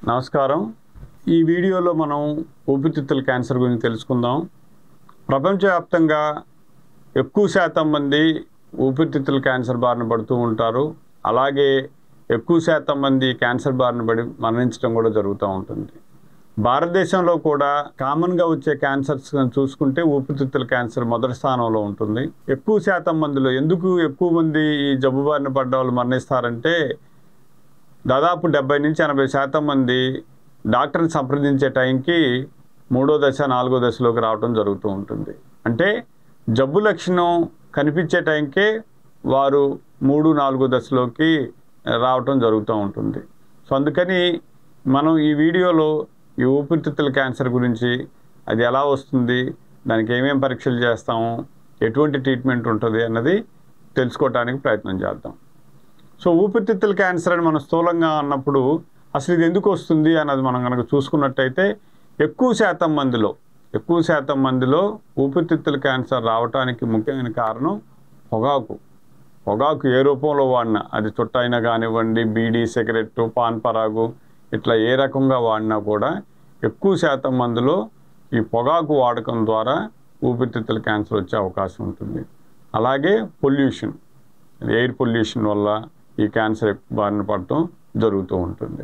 నమస్కారం ఈ వీడియోలో మనం ఊపిరితిత్తుల క్యాన్సర్ గురించి తెలుసుకుందాం ప్రపంచవ్యాప్తంగా ఎక్కువ శాతం మంది ఊపిరితిత్తుల క్యాన్సర్ బారిన పడుతూ ఉంటారు అలాగే ఎక్కువ శాతం మంది క్యాన్సర్ బారిన పడి మరణించడం కూడా జరుగుతూ ఉంటుంది భారతదేశంలో కూడా కామన్గా వచ్చే క్యాన్సర్స్ చూసుకుంటే ఊపిరితిత్తుల క్యాన్సర్ మొదటి స్థానంలో ఉంటుంది ఎక్కువ శాతం మందిలో ఎందుకు ఎక్కువ మంది ఈ జబ్బు బారిన పడ్డ వాళ్ళు మరణిస్తారంటే దాదాపు డెబ్బై నుంచి ఎనభై శాతం మంది డాక్టర్ని సంప్రదించే టైంకి మూడో దశ నాలుగో దశలోకి రావడం జరుగుతూ ఉంటుంది అంటే జబ్బు లక్షణం కనిపించే టైంకే వారు మూడు నాలుగో దశలోకి రావటం జరుగుతూ ఉంటుంది సో అందుకని మనం ఈ వీడియోలో ఈ ఊపిరితిత్తుల క్యాన్సర్ గురించి అది ఎలా వస్తుంది దానికి ఏమేం పరీక్షలు చేస్తాము ఎటువంటి ట్రీట్మెంట్ ఉంటుంది అన్నది తెలుసుకోవడానికి ప్రయత్నం చేద్దాం సో ఊపిరితిత్తుల క్యాన్సర్ అని మనం స్థూలంగా అన్నప్పుడు అసలు ఇది ఎందుకు వస్తుంది అన్నది మనం కనుక చూసుకున్నట్టయితే ఎక్కువ శాతం మందిలో ఎక్కువ శాతం మందిలో ఊపిరితిత్తుల క్యాన్సర్ రావడానికి ముఖ్యమైన కారణం పొగాకు పొగాకు ఏ రూపంలో వాడినా అది చుట్టైనా కానివ్వండి బీడీ సిగరెట్ పాన్ పరాగు ఇట్లా ఏ రకంగా వాడినా కూడా ఎక్కువ శాతం మందిలో ఈ పొగాకు వాడకం ద్వారా ఊపిరితిత్తుల క్యాన్సర్ వచ్చే అవకాశం ఉంటుంది అలాగే పొల్యూషన్ ఎయిర్ పొల్యూషన్ వల్ల ఈ క్యాన్సర్ బారిన పడటం జరుగుతూ ఉంటుంది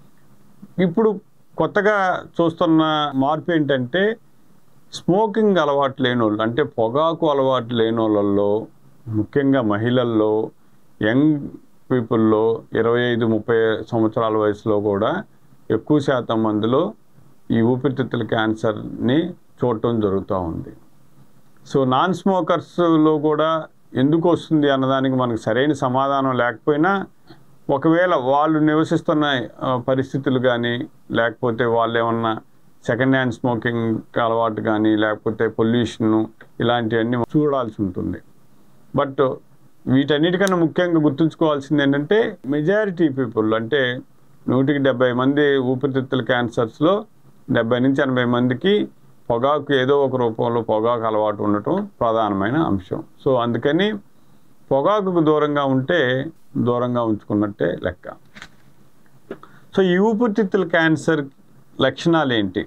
ఇప్పుడు కొత్తగా చూస్తున్న మార్పు ఏంటంటే స్మోకింగ్ అలవాటు లేని వాళ్ళు అంటే పొగాకు అలవాటు లేని వాళ్ళల్లో ముఖ్యంగా మహిళల్లో యంగ్ పీపుల్లో ఇరవై ఐదు ముప్పై సంవత్సరాల వయసులో కూడా ఎక్కువ శాతం మందిలో ఈ ఊపిరితిత్తుల క్యాన్సర్ని చూడటం జరుగుతూ ఉంది సో నాన్ స్మోకర్స్లో కూడా ఎందుకు వస్తుంది అన్నదానికి మనకు సరైన సమాధానం లేకపోయినా ఒకవేళ వాళ్ళు నివసిస్తున్న ఆ, పరిస్థితులు కానీ లేకపోతే వాళ్ళు ఏమన్నా సెకండ్ హ్యాండ్ స్మోకింగ్ అలవాటు కానీ లేకపోతే పొల్యూషన్ ఇలాంటివన్నీ చూడాల్సి ఉంటుంది బట్ వీటన్నిటికన్నా ముఖ్యంగా గుర్తుంచుకోవాల్సింది ఏంటంటే మెజారిటీ పీపుల్ అంటే నూటికి డెబ్బై మంది ఊపిరితిత్తుల క్యాన్సర్స్లో డెబ్బై నుంచి ఎనభై మందికి పొగాకు ఏదో ఒక రూపంలో పొగాకు అలవాటు ఉండటం ప్రధానమైన అంశం సో అందుకని పొగాకుకు దూరంగా ఉంటే దూరంగా ఉంచుకున్నట్టే లెక్క సో ఈ ఊపిరితిత్తుల క్యాన్సర్ లక్షణాలు ఏంటి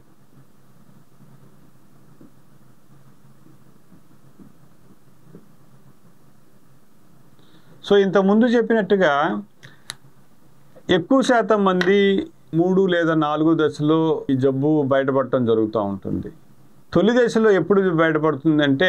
సో ఇంతకుముందు చెప్పినట్టుగా ఎక్కువ శాతం మంది మూడు లేదా నాలుగు దశలో ఈ జబ్బు బయటపడటం జరుగుతూ ఉంటుంది తొలి దశలో ఎప్పుడు బయటపడుతుందంటే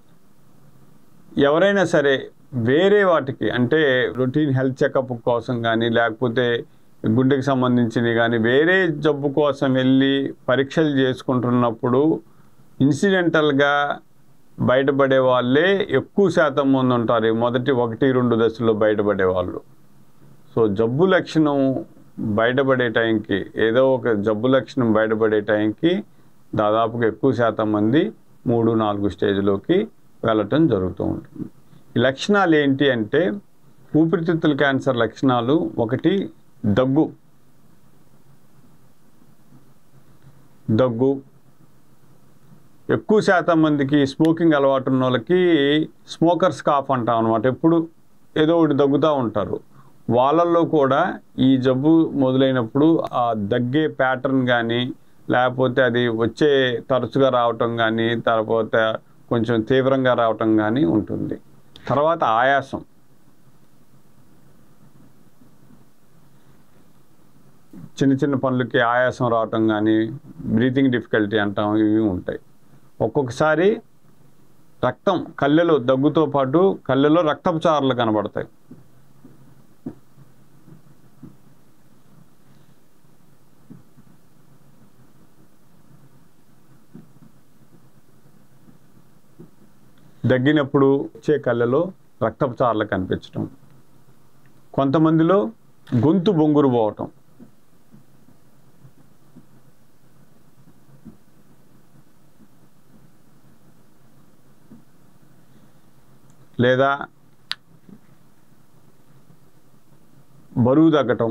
ఎవరైనా సరే వేరే వాటికి అంటే రొటీన్ హెల్త్ చెకప్ కోసం కానీ లేకపోతే గుండెకి సంబంధించినవి కానీ వేరే జబ్బు కోసం వెళ్ళి పరీక్షలు చేసుకుంటున్నప్పుడు ఇన్సిడెంటల్గా బయటపడే వాళ్ళే ఎక్కువ శాతం మంది ఉంటారు ఈ మొదటి ఒకటి రెండు దశల్లో బయటపడే వాళ్ళు సో జబ్బు లక్షణం బయటపడే టైంకి ఏదో ఒక జబ్బు లక్షణం బయటపడే టైంకి దాదాపుగా ఎక్కువ శాతం మంది మూడు నాలుగు స్టేజ్లోకి వెళ్ళటం జరుగుతూ ఉంటుంది ఈ లక్షణాలు ఏంటి అంటే ఊపిరితిత్తుల క్యాన్సర్ లక్షణాలు ఒకటి దగ్గు దగ్గు ఎక్కువ శాతం మందికి స్మోకింగ్ అలవాటు ఉన్న వాళ్ళకి స్మోకర్స్ కాఫ్ అంటాం అనమాట ఎప్పుడు ఏదో ఒకటి దగ్గుతూ ఉంటారు వాళ్ళల్లో కూడా ఈ జబ్బు మొదలైనప్పుడు ఆ దగ్గే ప్యాటర్న్ కానీ లేకపోతే అది వచ్చే తరచుగా రావటం కానీ తర్వాత కొంచెం తీవ్రంగా రావటం కానీ ఉంటుంది తర్వాత ఆయాసం చిన్న చిన్న పనులకి ఆయాసం రావటం కానీ బ్రీతింగ్ డిఫికల్టీ అంటాం ఇవి ఉంటాయి ఒక్కొక్కసారి రక్తం కళ్ళెలో దగ్గుతో పాటు కళ్ళెలో రక్తపు చారలు కనబడతాయి దగ్గినప్పుడు వచ్చే కళ్ళలో రక్తపు చారలు కనిపించటం కొంతమందిలో గొంతు బొంగురు పోవటం లేదా బరువు తగ్గటం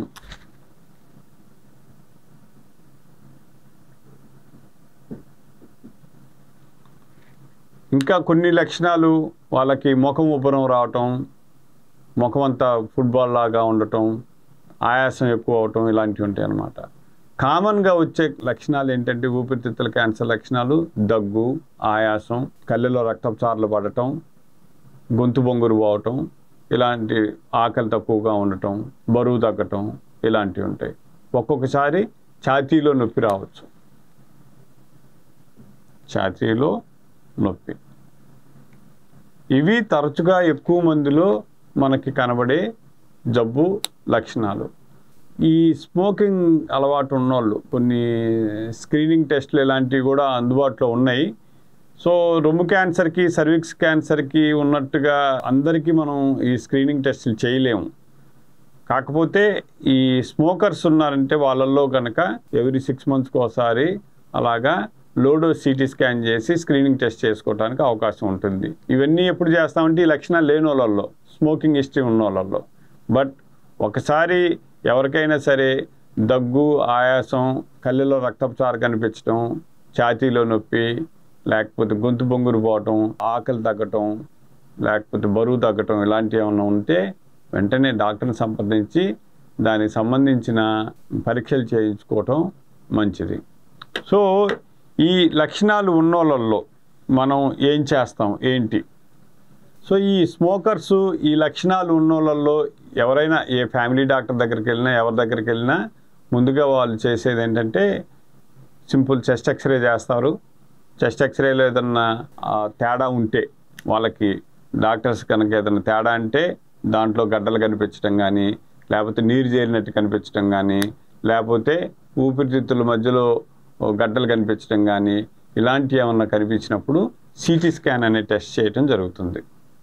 ఇంకా కొన్ని లక్షణాలు వాళ్ళకి ముఖం ఉబ్బరం రావటం ముఖం అంతా ఫుట్బాల్ లాగా ఉండటం ఆయాసం ఎక్కువ అవటం ఇలాంటివి ఉంటాయి అన్నమాట కామన్గా వచ్చే లక్షణాలు ఏంటంటే ఊపిరితిత్తుల క్యాన్సర్ లక్షణాలు దగ్గు ఆయాసం కళ్ళలో రక్తచారలు పడటం గొంతు బొంగురు పోవటం ఇలాంటి ఆకలి తక్కువగా ఉండటం బరువు తగ్గటం ఇలాంటివి ఉంటాయి ఒక్కొక్కసారి ఛాతీలో నొప్పి రావచ్చు ఛాతీలో నొప్పి ఇవి తరచుగా ఎక్కువ మందిలో మనకి కనబడే జబ్బు లక్షణాలు ఈ స్మోకింగ్ అలవాటు ఉన్నోళ్ళు కొన్ని స్క్రీనింగ్ టెస్ట్లు ఇలాంటివి కూడా అందుబాటులో ఉన్నాయి సో రొమ్ము క్యాన్సర్కి సర్విక్స్ క్యాన్సర్కి ఉన్నట్టుగా అందరికీ మనం ఈ స్క్రీనింగ్ టెస్టులు చేయలేము కాకపోతే ఈ స్మోకర్స్ ఉన్నారంటే వాళ్ళల్లో కనుక ఎవ్రీ సిక్స్ మంత్స్కి ఒకసారి అలాగా లోడో సిటీ స్కాన్ చేసి స్క్రీనింగ్ టెస్ట్ చేసుకోవడానికి అవకాశం ఉంటుంది ఇవన్నీ ఎప్పుడు చేస్తామంటే ఈ లక్షణాలు లేని వాళ్ళల్లో స్మోకింగ్ హిస్టరీ ఉన్న వాళ్ళల్లో బట్ ఒకసారి ఎవరికైనా సరే దగ్గు ఆయాసం కళ్ళలో రక్తపు కనిపించడం ఛాతీలో నొప్పి లేకపోతే గొంతు బొంగురు పోవటం ఆకలి తగ్గటం లేకపోతే బరువు తగ్గటం ఇలాంటివి ఏమైనా ఉంటే వెంటనే డాక్టర్ని సంప్రదించి దానికి సంబంధించిన పరీక్షలు చేయించుకోవటం మంచిది సో ఈ లక్షణాలు ఉన్నోళ్ళల్లో మనం ఏం చేస్తాం ఏంటి సో ఈ స్మోకర్స్ ఈ లక్షణాలు ఉన్నోళ్ళల్లో ఎవరైనా ఏ ఫ్యామిలీ డాక్టర్ దగ్గరికి వెళ్ళినా ఎవరి దగ్గరికి వెళ్ళినా ముందుగా వాళ్ళు చేసేది ఏంటంటే సింపుల్ చెస్ట్ ఎక్స్రే చేస్తారు చెస్ట్ ఎక్స్రేలో ఏదన్నా ఆ, తేడా ఉంటే వాళ్ళకి డాక్టర్స్ కనుక ఏదైనా తేడా అంటే దాంట్లో గడ్డలు కనిపించడం కానీ లేకపోతే నీరు చేరినట్టు కనిపించడం కానీ లేకపోతే ఊపిరితిత్తుల మధ్యలో ఓ గడ్డలు కనిపించడం కానీ ఇలాంటివి ఏమన్నా కనిపించినప్పుడు సిటీ స్కాన్ అనే టెస్ట్ చేయటం జరుగుతుంది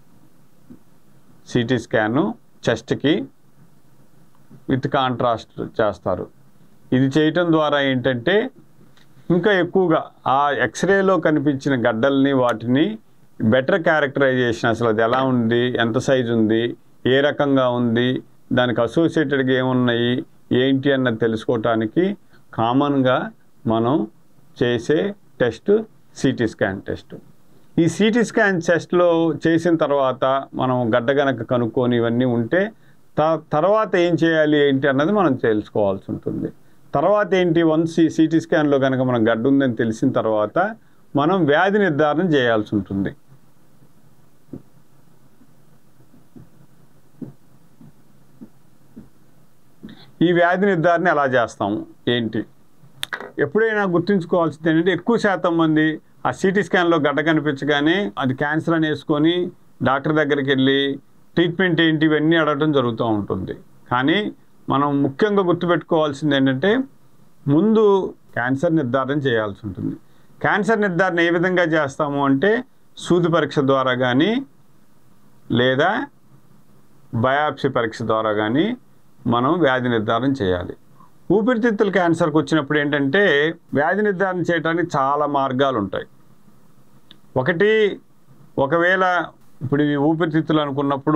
సిటీ స్కాను చెస్ట్కి విత్ కాంట్రాస్ట్ చేస్తారు ఇది చేయటం ద్వారా ఏంటంటే ఇంకా ఎక్కువగా ఆ ఎక్స్రేలో కనిపించిన గడ్డల్ని వాటిని బెటర్ క్యారెక్టరైజేషన్ అసలు అది ఎలా ఉంది ఎంత సైజు ఉంది ఏ రకంగా ఉంది దానికి అసోసియేటెడ్గా ఏమున్నాయి ఏంటి అన్నది తెలుసుకోవటానికి కామన్గా మనం చేసే టెస్ట్ సిటీ స్కాన్ టెస్ట్ ఈ సిటీ స్కాన్ టెస్ట్లో చేసిన తర్వాత మనం గడ్డ గనక కనుక్కొని ఇవన్నీ ఉంటే త- తర్వాత ఏం చేయాలి ఏంటి అన్నది మనం తెలుసుకోవాల్సి ఉంటుంది తర్వాత ఏంటి వన్స్ ఈ సిటీ స్కాన్లో కనుక మనం గడ్డ ఉందని తెలిసిన తర్వాత మనం వ్యాధి నిర్ధారణ చేయాల్సి ఉంటుంది ఈ వ్యాధి నిర్ధారణ ఎలా చేస్తాము ఏంటి ఎప్పుడైనా గుర్తుంచుకోవాల్సింది ఏంటంటే ఎక్కువ శాతం మంది ఆ సిటీ స్కాన్లో గడ్డ కనిపించగానే అది క్యాన్సర్ అని వేసుకొని డాక్టర్ దగ్గరికి వెళ్ళి ట్రీట్మెంట్ ఏంటి ఇవన్నీ అడగటం జరుగుతూ ఉంటుంది కానీ మనం ముఖ్యంగా గుర్తుపెట్టుకోవాల్సింది ఏంటంటే ముందు క్యాన్సర్ నిర్ధారణ చేయాల్సి ఉంటుంది క్యాన్సర్ నిర్ధారణ ఏ విధంగా చేస్తాము అంటే సూది పరీక్ష ద్వారా కానీ లేదా బయాప్సీ పరీక్ష ద్వారా కానీ మనం వ్యాధి నిర్ధారణ చేయాలి ఊపిరితిత్తుల క్యాన్సర్కి వచ్చినప్పుడు ఏంటంటే వ్యాధి నిర్ధారణ చేయడానికి చాలా మార్గాలు ఉంటాయి ఒకటి ఒకవేళ ఇప్పుడు ఇవి ఊపిరితిత్తులు అనుకున్నప్పుడు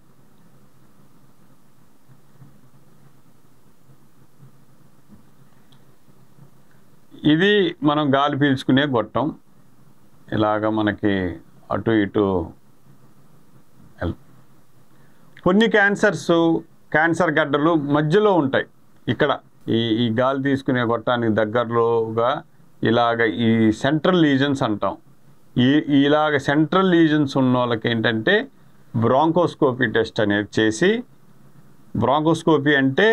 ఇది మనం గాలి పీల్చుకునే గొట్టం ఇలాగ మనకి అటు ఇటు వెల్- కొన్ని క్యాన్సర్స్ క్యాన్సర్ గడ్డలు మధ్యలో ఉంటాయి ఇక్కడ ఈ ఈ గాలి తీసుకునే గొట్టానికి దగ్గరలోగా ఇలాగ ఈ సెంట్రల్ లీజన్స్ అంటాం ఈ ఇలాగ సెంట్రల్ లీజన్స్ ఉన్న వాళ్ళకి ఏంటంటే బ్రాంకోస్కోపీ టెస్ట్ అనేది చేసి బ్రాంకోస్కోపీ అంటే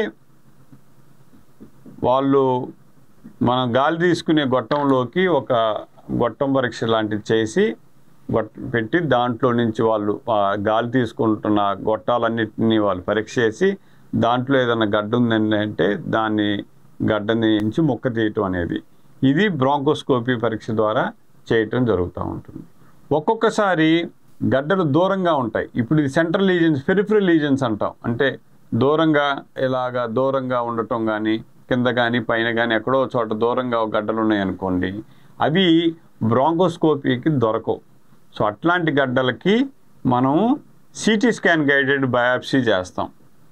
వాళ్ళు మనం గాలి తీసుకునే గొట్టంలోకి ఒక గొట్టం పరీక్ష లాంటిది చేసి గొట్ట పెట్టి దాంట్లో నుంచి వాళ్ళు ఆ గాలి తీసుకుంటున్న గొట్టాలన్నిటిని వాళ్ళు పరీక్ష చేసి దాంట్లో ఏదైనా గడ్డ ఉందండి అంటే దాన్ని గడ్డని నుంచి మొక్క తీయటం అనేది ఇది బ్రాంకోస్కోపీ పరీక్ష ద్వారా చేయటం జరుగుతూ ఉంటుంది ఒక్కొక్కసారి గడ్డలు దూరంగా ఉంటాయి ఇప్పుడు ఇది సెంట్రల్ లీజన్స్ పెరిఫరల్ లీజన్స్ అంటాం అంటే దూరంగా ఇలాగా దూరంగా ఉండటం కానీ కింద కానీ పైన కానీ ఎక్కడో చోట దూరంగా ఒక గడ్డలు ఉన్నాయనుకోండి అవి బ్రాంకోస్కోపీకి దొరకవు సో అట్లాంటి గడ్డలకి మనం సిటీ స్కాన్ గైడెడ్ బయాప్సీ చేస్తాం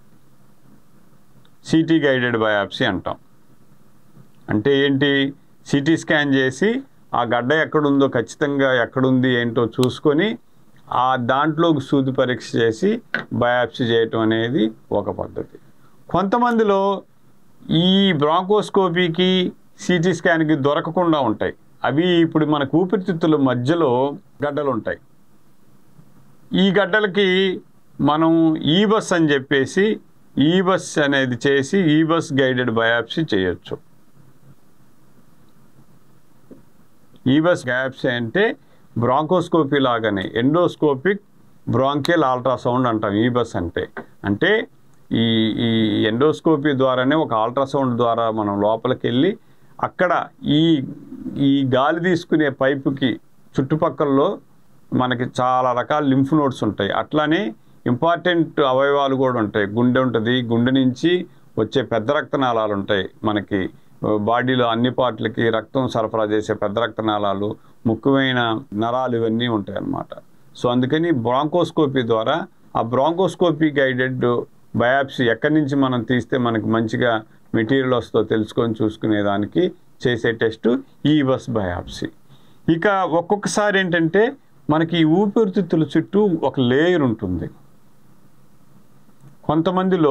సిటీ గైడెడ్ బయాప్సీ అంటాం అంటే ఏంటి సిటీ స్కాన్ చేసి ఆ గడ్డ ఎక్కడుందో ఖచ్చితంగా ఎక్కడుంది ఏంటో చూసుకొని ఆ దాంట్లో సూది పరీక్ష చేసి బయాప్సీ చేయటం అనేది ఒక పద్ధతి కొంతమందిలో ఈ బ్రాంకోస్కోపీకి సిటీ స్కాన్కి దొరకకుండా ఉంటాయి అవి ఇప్పుడు మనకు ఊపిరితిత్తుల మధ్యలో గడ్డలు ఉంటాయి ఈ గడ్డలకి మనం ఈ బస్ అని చెప్పేసి ఈ బస్ అనేది చేసి ఈ బస్ గైడెడ్ బయాప్సీ చేయొచ్చు ఈ బస్ బయాప్సీ అంటే బ్రాంకోస్కోపీ లాగానే ఎండోస్కోపిక్ బ్రాంకియల్ అల్ట్రాసౌండ్ అంటాం ఈ బస్ అంటే అంటే ఈ ఈ ఎండోస్కోపీ ద్వారానే ఒక అల్ట్రాసౌండ్ ద్వారా మనం లోపలికి వెళ్ళి అక్కడ ఈ ఈ గాలి తీసుకునే పైపుకి చుట్టుపక్కల్లో మనకి చాలా రకాల లింఫ్ నోడ్స్ ఉంటాయి అట్లానే ఇంపార్టెంట్ అవయవాలు కూడా ఉంటాయి గుండె ఉంటుంది గుండె నుంచి వచ్చే పెద్ద రక్తనాళాలు ఉంటాయి మనకి బాడీలో అన్ని పార్ట్లకి రక్తం సరఫరా చేసే పెద్ద రక్తనాళాలు ముఖ్యమైన నరాలు ఇవన్నీ ఉంటాయి అన్నమాట సో అందుకని బ్రాంకోస్కోపీ ద్వారా ఆ బ్రాంకోస్కోపీ గైడెడ్ బయాప్సీ ఎక్కడి నుంచి మనం తీస్తే మనకి మంచిగా మెటీరియల్ వస్తుందో తెలుసుకొని చూసుకునే దానికి చేసే టెస్ట్ ఈ బస్ బయాప్సీ ఇక ఒక్కొక్కసారి ఏంటంటే మనకి ఈ ఊపిరితిత్తుల చుట్టూ ఒక లేయర్ ఉంటుంది కొంతమందిలో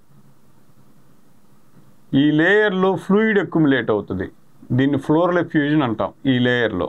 ఈ లేయర్లో ఫ్లూయిడ్ అక్యుములేట్ అవుతుంది దీన్ని ఫ్లోరల్ ఎఫ్యూజన్ అంటాం ఈ లేయర్లో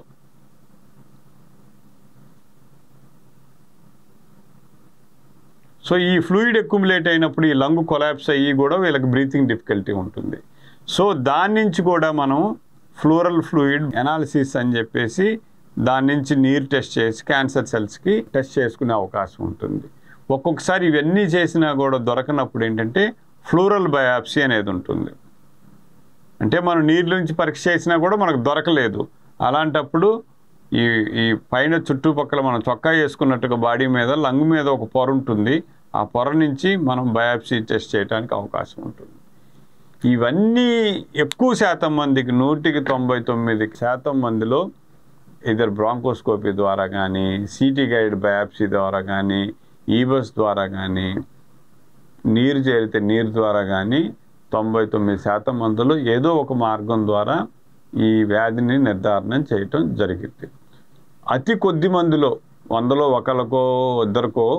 సో ఈ ఫ్లూయిడ్ అక్యుములేట్ అయినప్పుడు ఈ లంగ్ కొలాప్స్ అయ్యి కూడా వీళ్ళకి బ్రీతింగ్ డిఫికల్టీ ఉంటుంది సో దాని నుంచి కూడా మనం ఫ్లోరల్ ఫ్లూయిడ్ ఎనాలిసిస్ అని చెప్పేసి దాని నుంచి నీరు టెస్ట్ చేసి క్యాన్సర్ సెల్స్కి టెస్ట్ చేసుకునే అవకాశం ఉంటుంది ఒక్కొక్కసారి ఇవన్నీ చేసినా కూడా దొరకనప్పుడు ఏంటంటే ఫ్లోరల్ బయాప్సీ అనేది ఉంటుంది అంటే మనం నీళ్ళ నుంచి పరీక్ష చేసినా కూడా మనకు దొరకలేదు అలాంటప్పుడు ఈ ఈ పైన చుట్టుపక్కల మనం చొక్కా వేసుకున్నట్టుగా బాడీ మీద లంగ్ మీద ఒక పొర ఉంటుంది ఆ పొర నుంచి మనం బయాప్సీ టెస్ట్ చేయడానికి అవకాశం ఉంటుంది ఇవన్నీ ఎక్కువ శాతం మందికి నూటికి తొంభై తొమ్మిది శాతం మందిలో ఇద్దరు బ్రాంకోస్కోపీ ద్వారా కానీ సిటీ గైడ్ బయాప్సీ ద్వారా కానీ ఈబస్ ద్వారా కానీ నీరు చేరితే నీరు ద్వారా కానీ తొంభై తొమ్మిది శాతం మందిలో ఏదో ఒక మార్గం ద్వారా ఈ వ్యాధిని నిర్ధారణ చేయటం జరిగింది అతి కొద్ది మందిలో వందలో ఒకరికో ఇద్దరికో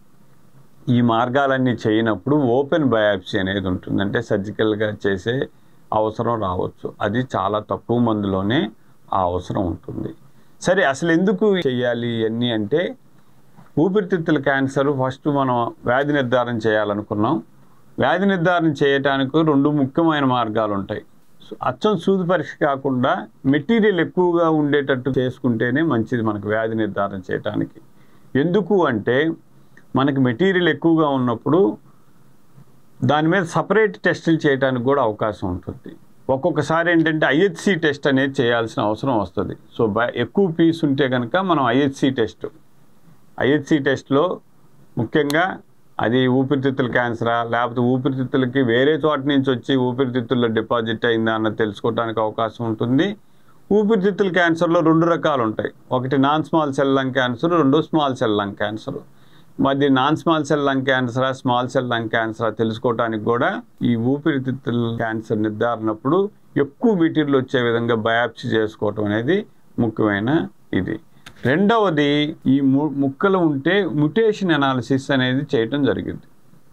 ఈ మార్గాలన్నీ చేయనప్పుడు ఓపెన్ బయాప్సీ అనేది ఉంటుంది అంటే సర్జికల్గా చేసే అవసరం రావచ్చు అది చాలా తక్కువ మందిలోనే ఆ అవసరం ఉంటుంది సరే అసలు ఎందుకు చేయాలి ఇవన్నీ అంటే ఊపిరితిత్తుల క్యాన్సర్ ఫస్ట్ మనం వ్యాధి నిర్ధారణ చేయాలనుకున్నాం వ్యాధి నిర్ధారణ చేయటానికి రెండు ముఖ్యమైన మార్గాలు ఉంటాయి సో అచ్చం సూది పరీక్ష కాకుండా మెటీరియల్ ఎక్కువగా ఉండేటట్టు చేసుకుంటేనే మంచిది మనకు వ్యాధి నిర్ధారణ చేయటానికి ఎందుకు అంటే మనకి మెటీరియల్ ఎక్కువగా ఉన్నప్పుడు దాని మీద సపరేట్ టెస్టులు చేయడానికి కూడా అవకాశం ఉంటుంది ఒక్కొక్కసారి ఏంటంటే ఐహెచ్సి టెస్ట్ అనేది చేయాల్సిన అవసరం వస్తుంది సో బ- ఎక్కువ పీస్ ఉంటే కనుక మనం ఐహెచ్సి టెస్ట్ ఐహెచ్సి టెస్ట్లో ముఖ్యంగా అది ఊపిరితిత్తుల క్యాన్సరా లేకపోతే ఊపిరితిత్తులకి వేరే చోట నుంచి వచ్చి ఊపిరితిత్తుల్లో డిపాజిట్ అయిందా అన్నది తెలుసుకోవడానికి అవకాశం ఉంటుంది ఊపిరితిత్తుల క్యాన్సర్లో రెండు రకాలు ఉంటాయి ఒకటి non small cell lung cancer రెండు స్మాల్ సెల్ లంగ్ క్యాన్సర్ మరి నాన్ స్మాల్ సెల్ లంగ్ క్యాన్సరా స్మాల్ సెల్ లంగ్ క్యాన్సరా తెలుసుకోవడానికి కూడా ఈ ఊపిరితిత్తుల క్యాన్సర్ నిర్ధారణప్పుడు ఎక్కువ మెటీరియల్ వచ్చే విధంగా బయాప్సీ చేసుకోవటం అనేది ముఖ్యమైన ఇది రెండవది ఈ ము- ముక్కలు ఉంటే మ్యుటేషన్ అనాలిసిస్ అనేది చేయటం జరిగింది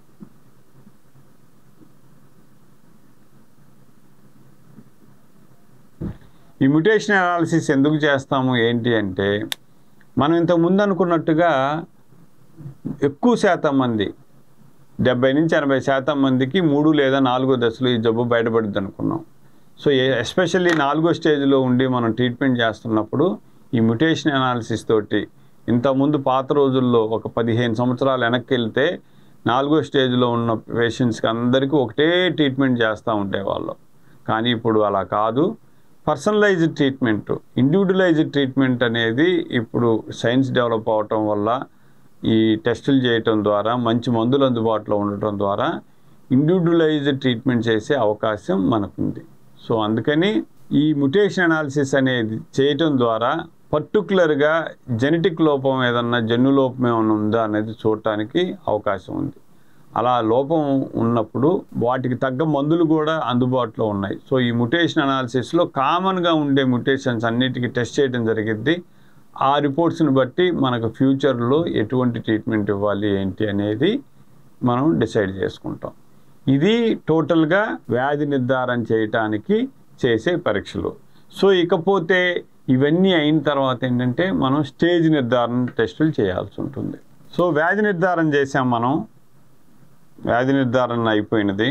ఈ మ్యుటేషన్ అనాలిసిస్ ఎందుకు చేస్తాము ఏంటి అంటే మనం ఇంతకు ముందు అనుకున్నట్టుగా ఎక్కువ శాతం మంది డెబ్బై నుంచి ఎనభై శాతం మందికి మూడు లేదా నాలుగో దశలో ఈ జబ్బు బయటపడుద్ది అనుకున్నాం సో ఎస్పెషల్లీ నాలుగో స్టేజ్లో ఉండి మనం ట్రీట్మెంట్ చేస్తున్నప్పుడు ఈ మ్యుటేషన్ అనాలిసిస్ తోటి ఇంతకుముందు పాత రోజుల్లో ఒక పదిహేను సంవత్సరాలు వెనక్కి వెళ్తే నాలుగో స్టేజ్లో ఉన్న పేషెంట్స్కి అందరికీ ఒకటే ట్రీట్మెంట్ చేస్తూ ఉండేవాళ్ళు కానీ ఇప్పుడు అలా కాదు పర్సనలైజ్డ్ ట్రీట్మెంట్ ఇండివిజువలైజ్డ్ ట్రీట్మెంట్ అనేది ఇప్పుడు సైన్స్ డెవలప్ అవటం వల్ల ఈ టెస్టులు చేయటం ద్వారా మంచి మందులు అందుబాటులో ఉండటం ద్వారా ఇండివిజువలైజ్డ్ ట్రీట్మెంట్ చేసే అవకాశం మనకుంది సో అందుకని ఈ మ్యుటేషన్ అనాలిసిస్ అనేది చేయటం ద్వారా పర్టికులర్గా జెనెటిక్ లోపం ఏదన్నా జన్యు లోపం ఏమైనా ఉందా అనేది చూడటానికి అవకాశం ఉంది అలా లోపం ఉన్నప్పుడు వాటికి తగ్గ మందులు కూడా అందుబాటులో ఉన్నాయి సో ఈ మ్యుటేషన్ అనాలిసిస్లో కామన్గా ఉండే మ్యుటేషన్స్ అన్నిటికీ టెస్ట్ చేయడం జరిగింది ఆ రిపోర్ట్స్ని బట్టి మనకు ఫ్యూచర్లో ఎటువంటి ట్రీట్మెంట్ ఇవ్వాలి ఏంటి అనేది మనం డిసైడ్ చేసుకుంటాం ఇది టోటల్గా వ్యాధి నిర్ధారణ చేయటానికి చేసే పరీక్షలు సో ఇకపోతే ఇవన్నీ అయిన తర్వాత ఏంటంటే మనం స్టేజ్ నిర్ధారణ టెస్టులు చేయాల్సి ఉంటుంది సో వ్యాధి నిర్ధారణ చేసాం మనం వ్యాధి నిర్ధారణ అయిపోయినది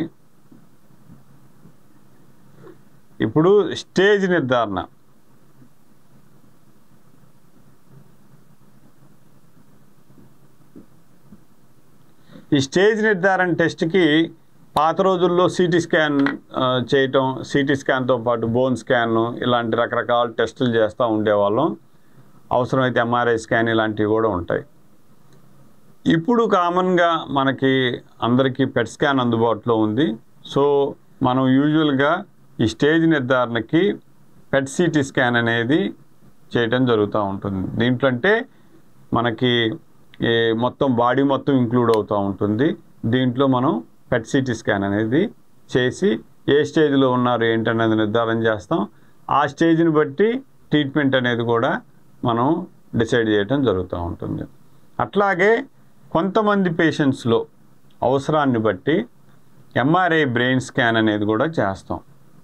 ఇప్పుడు స్టేజ్ నిర్ధారణ ఈ స్టేజ్ నిర్ధారణ టెస్ట్కి పాత రోజుల్లో సిటీ స్కాన్ ఆ, చేయటం సిటీ స్కాన్తో పాటు బోన్ స్కాన్ ఇలాంటి రకరకాల టెస్టులు చేస్తూ ఉండేవాళ్ళం అవసరమైతే ఎంఆర్ఐ స్కాన్ ఇలాంటివి కూడా ఉంటాయి ఇప్పుడు కామన్గా మనకి అందరికీ పెట్ స్కాన్ అందుబాటులో ఉంది సో మనం యూజువల్గా ఈ స్టేజ్ నిర్ధారణకి పెట్ సిటీ స్కాన్ అనేది చేయటం జరుగుతూ ఉంటుంది దీంట్లో అంటే మనకి ఏ మొత్తం బాడీ మొత్తం ఇంక్లూడ్ అవుతూ ఉంటుంది దీంట్లో మనం పెట్ సిటీ స్కాన్ అనేది చేసి ఏ స్టేజ్లో ఉన్నారు ఏంటనేది నిర్ధారణ చేస్తాం ఆ స్టేజ్ని బట్టి ట్రీట్మెంట్ అనేది కూడా మనం డిసైడ్ చేయటం జరుగుతూ ఉంటుంది అట్లాగే కొంతమంది పేషెంట్స్లో అవసరాన్ని బట్టి ఎంఆర్ఐ బ్రెయిన్ స్కాన్ అనేది కూడా చేస్తాం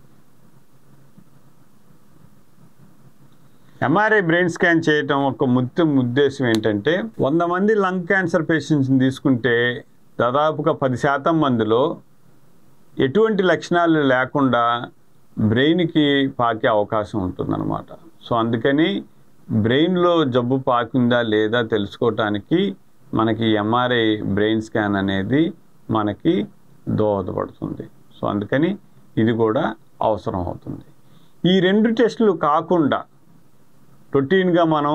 ఎంఆర్ఐ బ్రెయిన్ స్కాన్ చేయటం ఒక ముఖ్య ఉద్దేశం ఏంటంటే వంద మంది లంగ్ క్యాన్సర్ పేషెంట్స్ని తీసుకుంటే దాదాపుగా పది శాతం మందిలో ఎటువంటి లక్షణాలు లేకుండా బ్రెయిన్కి పాకే అవకాశం ఉంటుందన్నమాట సో అందుకని బ్రెయిన్లో జబ్బు పాకిందా లేదా తెలుసుకోవటానికి మనకి ఎంఆర్ఐ బ్రెయిన్ స్కాన్ అనేది మనకి దోహదపడుతుంది సో అందుకని ఇది కూడా అవసరం అవుతుంది ఈ రెండు టెస్టులు కాకుండా రొటీన్గా మనం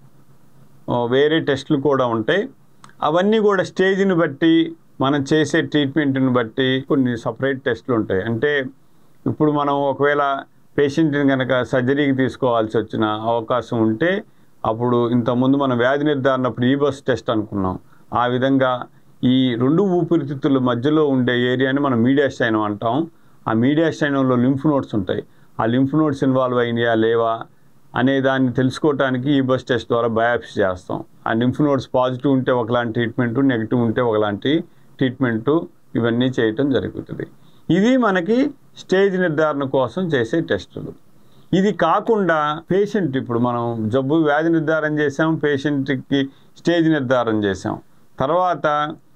ఆ, వేరే టెస్టులు కూడా ఉంటాయి అవన్నీ కూడా స్టేజ్ని బట్టి మనం చేసే ట్రీట్మెంట్ని బట్టి కొన్ని సపరేట్ టెస్టులు ఉంటాయి అంటే ఇప్పుడు మనం ఒకవేళ పేషెంట్ని కనుక సర్జరీకి తీసుకోవాల్సి వచ్చిన అవకాశం ఉంటే అప్పుడు ఇంతకుముందు మనం వ్యాధి నిర్ధారణప్పుడు ఈ బస్ టెస్ట్ అనుకున్నాం ఆ విధంగా ఈ రెండు ఊపిరితిత్తుల మధ్యలో ఉండే ఏరియాని మనం మీడియా స్టైనం అంటాం ఆ మీడియా స్టైనంలో లింఫ్ నోట్స్ ఉంటాయి ఆ లింఫ్ నోట్స్ ఇన్వాల్వ్ అయినాయా లేవా అనే దాన్ని తెలుసుకోవటానికి ఈ బస్ టెస్ట్ ద్వారా బయాప్సీ చేస్తాం ఆ లింఫ్ నోట్స్ పాజిటివ్ ఉంటే ఒకలాంటి ట్రీట్మెంట్ నెగిటివ్ ఉంటే ఒకలాంటి ట్రీట్మెంట్ ఇవన్నీ చేయటం జరుగుతుంది ఇది మనకి స్టేజ్ నిర్ధారణ కోసం చేసే టెస్టులు ఇది కాకుండా పేషెంట్ ఇప్పుడు మనం జబ్బు వ్యాధి నిర్ధారణ చేసాం పేషెంట్కి స్టేజ్ నిర్ధారణ చేసాం తర్వాత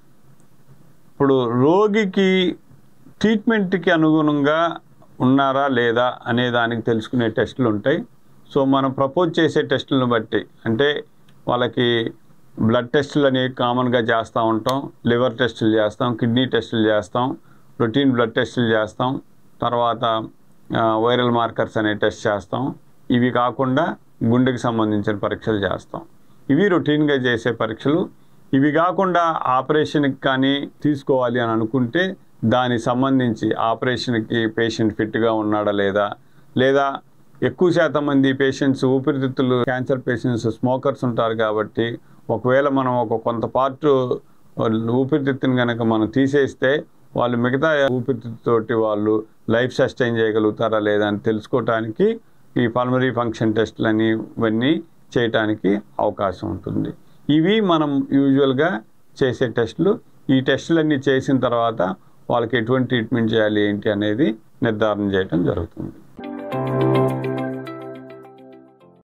ఇప్పుడు రోగికి ట్రీట్మెంట్కి అనుగుణంగా ఉన్నారా లేదా అనే దానికి తెలుసుకునే టెస్టులు ఉంటాయి సో మనం ప్రపోజ్ చేసే టెస్టులను బట్టి అంటే వాళ్ళకి బ్లడ్ టెస్టులు అనేవి కామన్గా చేస్తూ ఉంటాం లివర్ టెస్టులు చేస్తాం కిడ్నీ టెస్టులు చేస్తాం రొటీన్ బ్లడ్ టెస్టులు చేస్తాం తర్వాత ఆ, వైరల్ మార్కర్స్ అనే టెస్ట్ చేస్తాం ఇవి కాకుండా గుండెకి సంబంధించిన పరీక్షలు చేస్తాం ఇవి రొటీన్గా చేసే పరీక్షలు ఇవి కాకుండా ఆపరేషన్కి కానీ తీసుకోవాలి అని అనుకుంటే దానికి సంబంధించి ఆపరేషన్కి పేషెంట్ ఫిట్గా ఉన్నాడా లేదా లేదా ఎక్కువ శాతం మంది పేషెంట్స్ ఊపిరితిత్తులు క్యాన్సర్ పేషెంట్స్ స్మోకర్స్ ఉంటారు కాబట్టి ఒకవేళ మనం ఒక కొంత పార్ట్ ఊపిరితిత్తుని కనుక మనం తీసేస్తే వాళ్ళు మిగతా ఊపిరితిత్తుతోటి వాళ్ళు లైఫ్ సస్టైన్ చేయగలుగుతారా లేదా అని తెలుసుకోవటానికి ఈ పల్మరీ ఫంక్షన్ టెస్టులని ఇవన్నీ చేయటానికి అవకాశం ఉంటుంది ఇవి మనం యూజువల్గా చేసే టెస్టులు ఈ టెస్టులన్నీ చేసిన తర్వాత వాళ్ళకి ఎటువంటి ట్రీట్మెంట్ చేయాలి ఏంటి అనేది నిర్ధారణ చేయటం జరుగుతుంది